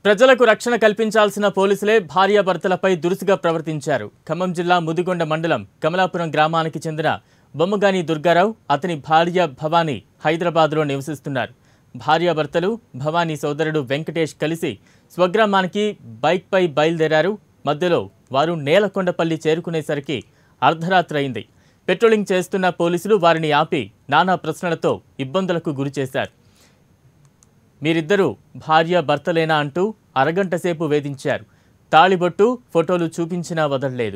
ప్రజలకు రక్షణ కల్పించాల్సిన పోలీసులే భార్యాభర్తలపై దురుసుగా ప్రవర్తించారు ఖమ్మం జిల్లా ముదిగొండ మండలం కమలాపురం గ్రామానికి చెందిన బొమ్మగాని దుర్గారావు అతని భార్య భవానీ హైదరాబాద్లో నివసిస్తున్నారు భార్యాభర్తలు భవానీ సోదరుడు వెంకటేష్ కలిసి స్వగ్రామానికి బైక్పై బయలుదేరారు మధ్యలో వారు నేలకొండపల్లి చేరుకునేసరికి అర్ధరాత్రి అయింది పెట్రోలింగ్ చేస్తున్న పోలీసులు వారిని ఆపి నానా ప్రశ్నలతో ఇబ్బందులకు గురిచేశారు మీరిద్దరూ భార్య భర్తలేనా అంటూ అరగంట సేపు వేధించారు తాళిబొట్టు ఫోటోలు చూపించినా వదలలేదు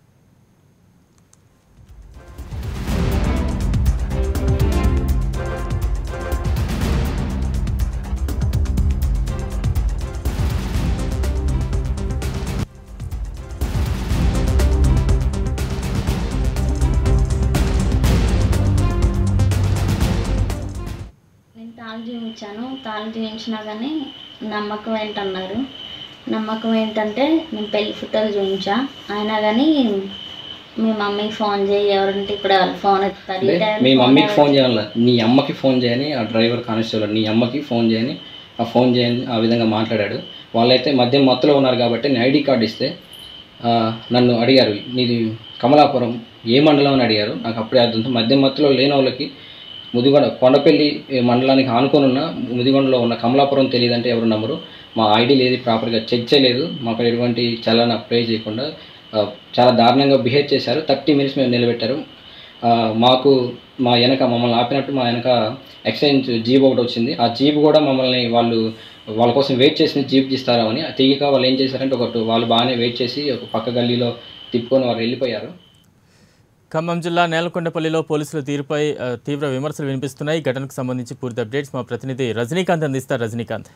నేను తాళి చూపించాను తాళి చూపించినా కానీ నమ్మకం ఏంటన్నారు నమ్మకం ఏంటంటే నేను పెళ్లి ఫోటోలు చూపించా అయినా కానీ మీ మమ్మీకి ఫోన్ చేయి ఎవరంటే ఇప్పుడు వాళ్ళు ఫోన్ ఎత్తారు ఈ అంటే టైంలో మీ ఫోన్ మమ్మీకి ఎవరు- ఫోన్ చేయాలి నీ అమ్మకి ఫోన్ చేయని ఆ డ్రైవర్ కానిస్టేబుల్ నీ అమ్మకి ఫోన్ చేయని ఆ ఫోన్ చేయని ఆ విధంగా మాట్లాడాడు వాళ్ళైతే మధ్య మత్తులో ఉన్నారు కాబట్టి నేను ఐడి కార్డు ఇస్తే ఆ, నన్ను అడిగారు నీది కమలాపురం ఏ మండలం అని అడిగారు నాకు అప్పుడే అర్థం మధ్య మత్తులో లేని వాళ్ళకి ముదిగొండ కొండపల్లి మండలానికి ఆనుకొని ఉన్న ముదిగొండలో ఉన్న కమలాపురం తెలియదంటే ఎవరు నమ్మరు మా ఐడి లేదు ప్రాపర్గా చెక్ చేయలేదు మాకు ఎటువంటి చలన అప్లై చేయకుండా ఆ, చాలా దారుణంగా బిహేవ్ చేశారు థర్టీ మినిట్స్ మేము నిలబెట్టారు ఆ, మాకు మా వెనక మమ్మల్ని ఆపినట్టు మా వెనక ఎక్స్చేంజ్ జీప్ ఒకటి వచ్చింది ఆ జీప్ కూడా మమ్మల్ని వాళ్ళు వాళ్ళ కోసం వెయిట్ చేసిన జీప్ తీస్తారని తీయక వాళ్ళు ఏం చేశారంటే ఒకటి వాళ్ళు బాగానే వెయిట్ చేసి ఒక పక్క గల్లీలో తిప్పుకొని వాళ్ళు వెళ్ళిపోయారు ఖమ్మం జిల్లా నేలకొండపల్లిలో పోలీసుల తీరుపై ఆ, తీవ్ర విమర్శలు వినిపిస్తున్నాయి ఈ ఘటనకు సంబంధించి పూర్తి అప్డేట్స్ మా ప్రతినిధి రజనీకాంత్ అందిస్తారు రజనీకాంత్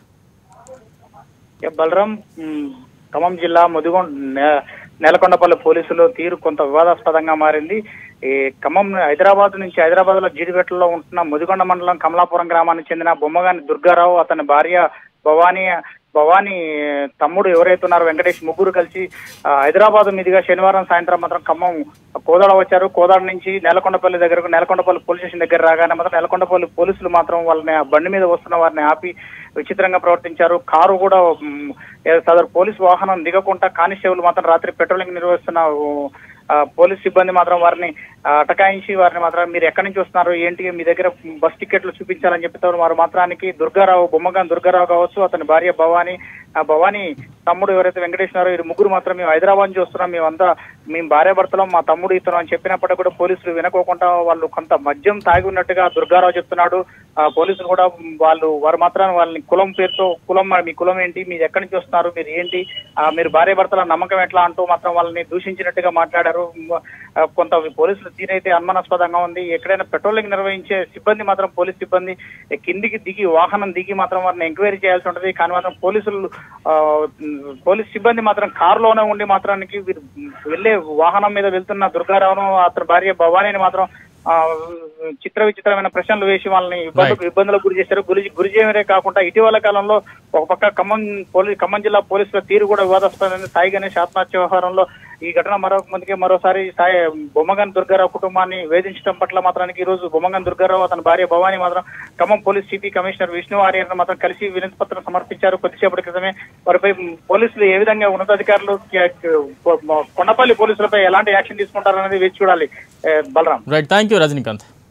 ఏ బలరాం మ్, ఖమ్మం జిల్లా ముదిగొండ నే- నేలకొండపల్లి పోలీసులు తీరు కొంత వివాదాస్పదంగా మారింది ఈ ఖమ్మం హైదరాబాద్ నుంచి హైదరాబాద్ లో జీడిపెట్టలో ఉంటున్న ముదిగొండ మండలం కమలాపురం గ్రామానికి చెందిన బొమ్మగాని దుర్గారావు అతని భార్య భవానీ భవానీ తమ్ముడు ఎవరైతే ఉన్నారో వెంకటేష్ ముగ్గురు కలిసి ఆ, హైదరాబాద్ మీదుగా శనివారం సాయంత్రం మాత్రం ఖమ్మం కోదాడ వచ్చారు కోదాడ నుంచి నేలకొండపల్లి దగ్గరకు నేలకొండపల్లి పోలీస్ స్టేషన్ దగ్గర రాగానే మాత్రం నేలకొండపల్లి పోలీసులు మాత్రం వాళ్ళని ఆ బండి మీద వస్తున్న వారిని ఆపి విచిత్రంగా ప్రవర్తించారు కారు కూడా మ్, ఏ సదరు పోలీస్ వాహనం దిగకుండా కానిస్టేబుల్ మాత్రం రాత్రి పెట్రోలింగ్ నిర్వహిస్తున్న ఓ, ఆ, పోలీస్ సిబ్బంది మాత్రం వారిని ఆ, అటకాయించి వారిని మాత్రం మీరు ఎక్కడి నుంచి వస్తున్నారు ఏంటి మీ దగ్గర బస్ టికెట్లు చూపించాలని చెప్తారు వారు మాత్రానికి దుర్గారావు బొమ్మగాన్ దుర్గారావు కావచ్చు అతని భార్య భవానీ ఆ భవానీ తమ్ముడు ఎవరైతే వెంకటేష్ ఉన్నారో వీరు ముగ్గురు మాత్రం మేము హైదరాబాద్ నుంచి వస్తున్నాం మేమంతా మేము భార్య భర్తలం మా తమ్ముడు ఇతను అని చెప్పినప్పటికీ కూడా పోలీసులు వినకోకుండా వాళ్ళు కొంత మద్యం తాగి ఉన్నట్టుగా దుర్గారావు చెప్తున్నాడు ఆ పోలీసులు కూడా వాళ్ళు వారు మాత్రం వాళ్ళని కులం పేరుతో కులం మీ కులం ఏంటి మీరు ఎక్కడి నుంచి వస్తున్నారు మీరు ఏంటి ఆ, మీరు భార్య భర్తల నమ్మకం ఎట్లా అంటూ మాత్రం వాళ్ళని దూషించినట్టుగా మాట్లాడారు ఆ, కొంత పోలీసుల తీరైతే అనుమానాస్పదంగా ఉంది ఎక్కడైనా పెట్రోలింగ్ నిర్వహించే సిబ్బంది మాత్రం పోలీస్ సిబ్బంది కిందికి దిగి వాహనం దిగి మాత్రం వారిని ఎంక్వైరీ చేయాల్సి ఉంటుంది కానీ మాత్రం పోలీసులు ఆ, పోలీస్ సిబ్బంది మాత్రం కారులోనే ఉండి మాత్రానికి వీరు వెళ్లే వాహనం మీద వెళ్తున్న దుర్గారావును అతని భార్య భవానీని మాత్రం ఆ, చిత్ర విచిత్రమైన ప్రశ్నలు వేసి వాళ్ళని ఇబ్బందులకు ఇబ్బందులకు గురి చేశారు గురి గురి చేయడమే కాకుండా ఇటీవల కాలంలో ఒక పక్క ఖమ్మం పోలీస్ ఖమ్మం జిల్లా పోలీసుల తీరు కూడా వివాదాస్పదమైంది సాయి గణేష్ ఆత్మహత్య వ్యవహారంలో ఈ ఘటన మరో ముందుకే మరోసారి సాయి బొమ్మగన్ దుర్గారావు కుటుంబాన్ని వేధించడం పట్ల మాత్రానికి ఈ రోజు బొమ్మగన్ దుర్గారావు అతని భార్య భవానీ మాత్రం Khammam police CP commissioner Vishnu Aryan మాత్రం కలిసి వినతి పత్రం సమర్పించారు కొద్దిసేపటి క్రితమే వారిపై పోలీసులు ఏ విధంగా ఉన్నతాధికారులు కొండపల్లి పోలీసులపై ఎలాంటి యాక్షన్ తీసుకుంటారనేది వేచి చూడాలి ఏ, Balaram right thank you Rajinikanth